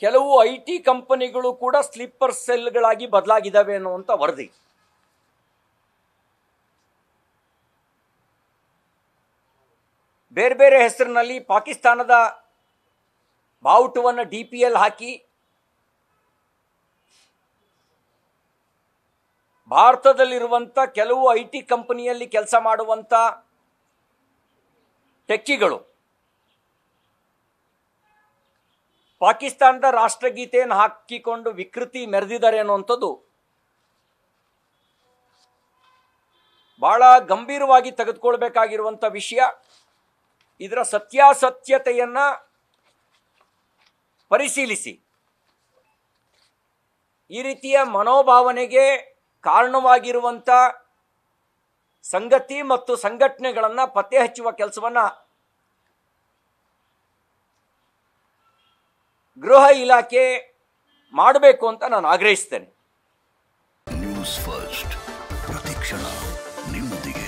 ಕೆಲವು I T ಕಂಪನಿಗಳು ಕೂಡ ಸ್ಲೀಪರ್ ಸೆಲ್ಗಳಾಗಿ ಬದಲಾಗಿದ್ದಾವೆ ಅನ್ನುವಂಥ ವರದಿ ಬೇರೆ ಬೇರೆ ಹೆಸರಿನಲ್ಲಿ ಪಾಕಿಸ್ತಾನದ ಬಾವುಟವನ್ನು ಡಿ ಪಿ ಎಲ್ ಹಾಕಿ ಭಾರತದಲ್ಲಿರುವಂಥ ಕೆಲವು ಐ ಟಿ ಕಂಪನಿಯಲ್ಲಿ ಕೆಲಸ ಮಾಡುವಂಥ ಟೆಕ್ಕಿಗಳು ಪಾಕಿಸ್ತಾನದ ರಾಷ್ಟ್ರಗೀತೆಯನ್ನು ಹಾಕಿಕೊಂಡು ವಿಕೃತಿ ಮೆರೆದಿದ್ದಾರೆ ಅನ್ನುವಂಥದ್ದು ಬಹಳ ಗಂಭೀರವಾಗಿ ತೆಗೆದುಕೊಳ್ಬೇಕಾಗಿರುವಂಥ ವಿಷಯ ಇದರ ಸತ್ಯಾಸತ್ಯತೆಯನ್ನ ಪರಿಶೀಲಿಸಿ ಈ ರೀತಿಯ ಮನೋಭಾವನೆಗೆ ಕಾರಣವಾಗಿರುವಂಥ ಸಂಗತಿ ಮತ್ತು ಸಂಘಟನೆಗಳನ್ನು ಪತ್ತೆ ಹಚ್ಚುವ ಕೆಲಸವನ್ನು ಗೃಹ ಇಲಾಖೆ ಮಾಡಬೇಕು ಅಂತ ನಾನು ಆಗ್ರಹಿಸ್ತೇನೆ ನ್ಯೂಸ್ ಫಸ್ಟ್ ಪ್ರತಿಕ್ಷಣ ನಿಮ್ಮೊಂದಿಗೆ